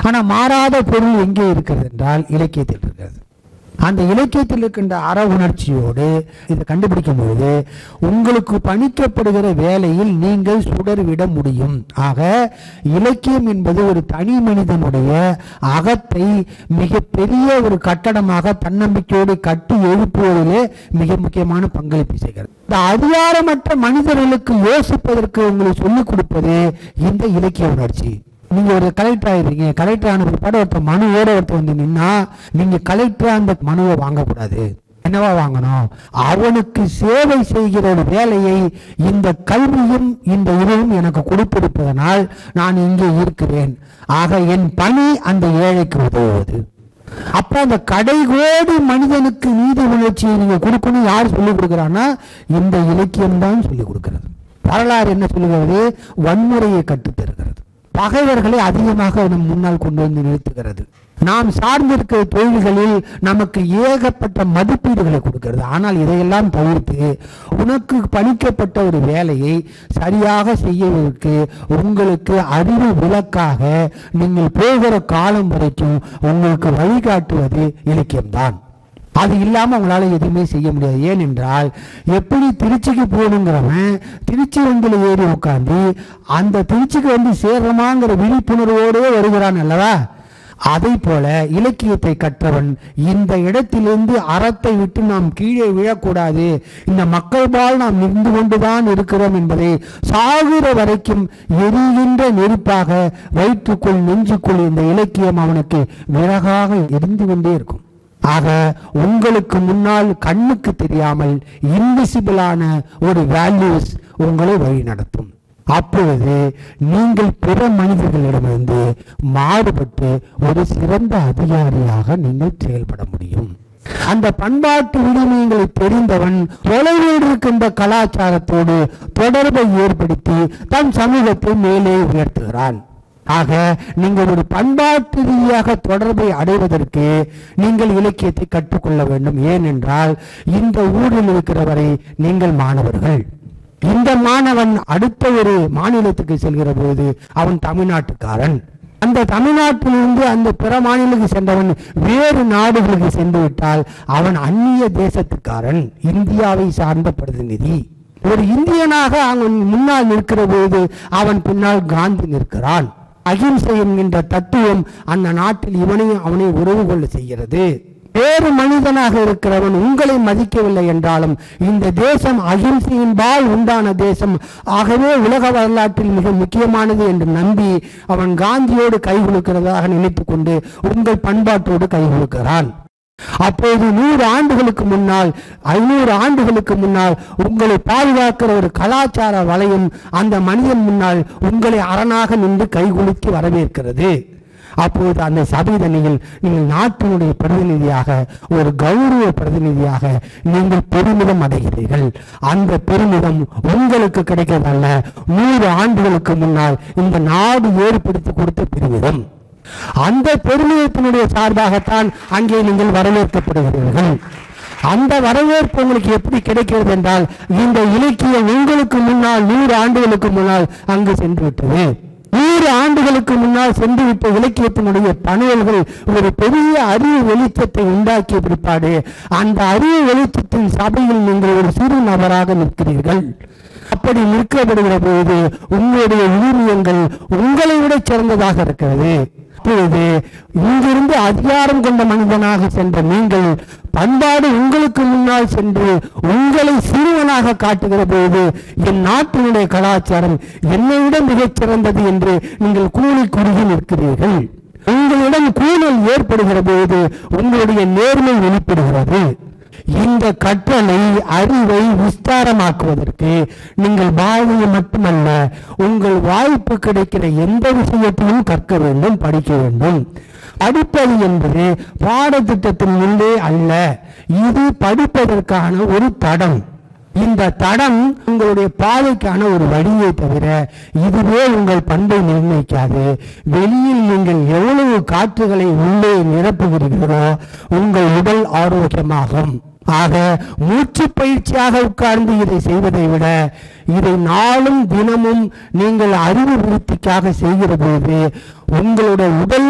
ஆனா மாறாத பொருள் எங்கே இருக்கிறது என்றால் இலக்கியத்தில் இருக்கிறது அந்த இலக்கியத்தில் இருக்கின்ற அற உணர்ச்சியோடு இதை கண்டுபிடிக்கும் பொழுது உங்களுக்கு பணிக்கப்படுகிற வேலையில் நீங்கள் சுடர்விட முடியும் ஆக இலக்கியம் என்பது ஒரு தனி மனிதனுடைய அகத்தை மிக பெரிய ஒரு கட்டடமாக தன்னம்பிக்கையோடு கட்டி எழுப்புவதிலே மிக முக்கியமான பங்களிப்பு செய்கிறது இந்த அதிகாரமற்ற மனிதர்களுக்கு யோசிப்பதற்கு உங்களுக்கு சொல்லிக் கொடுப்பது இந்த இலக்கிய உணர்ச்சி நீங்க ஒரு கலெக்டர் ஆயிருக்கீங்க கலெக்டர் ஆன பிற்பாடு ஒருத்தர் மனுவோட ஒருத்தர் வந்து நின்னா நீங்க கலெக்டர் அந்த மனுவை வாங்கக்கூடாது என்னவா வாங்கணும் அவனுக்கு சேவை செய்கிற ஒரு வேலையை இந்த கல்வியும் இந்த இதுவும் எனக்கு கொடுத்திருப்பதனால் நான் இங்கே இருக்கிறேன் ஆக என் பணி அந்த ஏழைக்கு உதவுவது அப்ப அந்த கடைகோடி மனிதனுக்கு நீதி உணர்ச்சியை நீங்க கொடுக்கணும் யார் சொல்லிக் கொடுக்கிறான்னா இந்த இலக்கியம் தான் சொல்லிக் கொடுக்கிறது வரலாறு என்ன சொல்லுகிறது வன்முறையை கற்றுத் தருகிறது பகைவர்களை அதிகமாக நம் முன்னால் கொண்டு வந்து நிறுத்துகிறது நாம் சார்ந்திருக்கிற தொழில்களில் நமக்கு ஏகப்பட்ட மதிப்பீடுகளை கொடுக்கிறது ஆனால் இதையெல்லாம் தவிர்த்து உனக்கு பணிக்கப்பட்ட ஒரு வேலையை சரியாக செய்வதற்கு உங்களுக்கு அறிவு விளக்காக நீங்கள் போகிற காலம் வரைக்கும் உங்களுக்கு வழிகாட்டுவது இலக்கியம்தான் அது இல்லாம உங்களால எதுவுமே செய்ய முடியாது ஏனென்றால் எப்படி திருச்சிக்கு போகணுங்கிறவன் திருச்சி வண்டியில் ஏறி உட்காந்து அந்த திருச்சிக்கு வந்து சேர்றமாங்கிற விழிப்புணர்வோடே வருகிறான் அல்லவா அதை போல இலக்கியத்தை கற்றவன் இந்த இடத்திலிருந்து அறத்தை விட்டு நாம் கீழே விழக்கூடாது இந்த மக்கள்பால் நாம் நின்று கொண்டுதான் இருக்கிறோம் என்பதை சாகுற வரைக்கும் எரிகின்ற நெருப்பாக வயிற்றுக்குள் நெஞ்சுக்குள் இந்த இலக்கியம் அவனுக்கு விறகாக எரிந்து கொண்டே இருக்கும் ஆக உங்களுக்கு முன்னால் கண்ணுக்கு தெரியாமல் இன்விசிபிளான ஒரு வேல்யூஸ் உங்களை வழி நடத்தும் அப்பொழுது நீங்கள் பிற மனிதர்களிடமிருந்து மாறுபட்டு ஒரு சிறந்த அதிகாரியாக நீங்கள் செயல்பட முடியும் அந்த பண்பாட்டு விழுமியங்களை தெரிந்தவன் தொலைவில் இருக்கின்ற கலாச்சாரத்தோடு தொடர்பை ஏற்படுத்தி தன் சமூகத்தை மேலே உயர்த்துகிறான் ஆக நீங்கள் ஒரு பண்பாட்டு ரீதியாக தொடர்பை அடைவதற்கு நீங்கள் இலக்கியத்தை கற்றுக்கொள்ள வேண்டும் ஏனென்றால் இந்த ஊரில் இருக்கிறவரை நீங்கள் மாணவர்கள் இந்த மாணவன் அடுத்த ஒரு மாநிலத்துக்கு செல்கிற போது அவன் தமிழ்நாட்டுக்காரன் அந்த தமிழ்நாட்டிலிருந்து அந்த பிற மாநிலத்துக்கு சென்றவன் வேறு நாடுகளுக்கு சென்று விட்டால் அவன் அந்நிய தேசத்துக்காரன் இந்தியாவை சார்ந்த பிரதிநிதி ஒரு இந்தியனாக அவன் முன்னால் நிற்கிற போது அவன் பின்னால் காந்தி நிற்கிறான் அகிம்சை என்கின்ற தத்துவம் அந்த நாட்டில் இவனையும் அவனை உறவு கொள்ள செய்கிறது வேறு மனிதனாக இருக்கிறவன் உங்களை மதிக்கவில்லை என்றாலும் இந்த தேசம் அகிம்சையின்பால் உண்டான தேசம் ஆகவே உலக வரலாற்றில் மிக முக்கியமானது என்று நம்பி அவன் காந்தியோடு கை குலுக்கிறதாக நினைத்துக் கொண்டு உங்கள் பண்பாட்டோடு கை குலுக்கிறான் அப்போது நூறு ஆண்டுகளுக்கு முன்னால் ஐநூறு ஆண்டுகளுக்கு முன்னால் உங்களை பாதுகாக்கிற ஒரு கலாச்சார வளையம் அந்த மனிதன் முன்னால் உங்களை அரணாக நின்று கைகுலுக்கி வரவேற்கிறது அப்போது அந்த சபைதனியில் நீங்கள் நாட்டினுடைய பிரதிநிதியாக ஒரு கௌரவ பிரதிநிதியாக நீங்கள் பெருமிதம் அடைகிறீர்கள் அந்த பெருமிதம் உங்களுக்கு கிடைக்கிறதல்ல நூறு ஆண்டுகளுக்கு முன்னால் இந்த நாடு ஏற்படுத்தி கொடுத்த பெருமிதம் அந்த பெருமிதத்தினுடைய சார்பாகத்தான் அங்கே நீங்கள் வரவேற்கப்படுகிறீர்கள் அந்த வரவேற்பு உங்களுக்கு எப்படி கிடைக்கிறது என்றால் இந்த இலக்கியம் உங்களுக்கு முன்னால் நூறு ஆண்டுகளுக்கு முன்னால் அங்கு சென்று விட்டது நூறு ஆண்டுகளுக்கு முன்னால் சென்றுவிட்ட இலக்கியத்தினுடைய பணியல்கள் ஒரு பெரிய அறிவு வெளிச்சத்தை உண்டாக்கிய பிற்பாடு அந்த அறிவு வெளிச்சத்தின் சபையில் நீங்கள் ஒரு சிறு நபராக நிற்கிறீர்கள் அப்படி நிற்கப்படுகிற போது உங்களுடைய உரிமையங்கள் உங்களை விட சிறந்ததாக இருக்கிறது அப்பொழுது இங்கிருந்து அதிகாரம் கொண்ட மனிதனாக சென்ற நீங்கள் பண்பாடு உங்களுக்கு முன்னால் சென்று உங்களை சிறுவனாக காட்டுகிற போது என் நாட்டினுடைய கலாச்சாரம் என்னை விட மிகச் சிறந்தது என்று நீங்கள் கூலி குறுகி நிற்கிறீர்கள் உங்களிடம் கூலல் ஏற்படுகிற போது உங்களுடைய நேர்மை வெளிப்படுகிறது இந்த கற்றலை அறிவை விஸ்தாரமாக்குவதற்கு நீங்கள் வாழ்வையை மட்டுமல்ல உங்கள் வாய்ப்பு கிடைக்கிற எந்த விஷயத்தையும் கற்க வேண்டும் படிக்க வேண்டும் படிப்பது என்பது பாடத்திட்டத்தின் உள்ளே அல்ல இது படிப்பதற்கான ஒரு தடம் இந்த தடம் உங்களுடைய பாதைக்கான ஒரு வழியை தவிர இதுவே உங்கள் பண்பை நிர்ணயிக்காது வெளியில் நீங்கள் எவ்வளவு காற்றுகளை உள்ளே நிரப்புகிறீர்களோ உங்கள் உடல் ஆரோக்கியமாகும் ஆக மூச்சு பயிற்சியாக உட்கார்ந்து இதை செய்வதை விட இதை நாளும் தினமும் நீங்கள் அறிவு விருத்திக்காக செய்கிற போது உங்களுடைய உடல்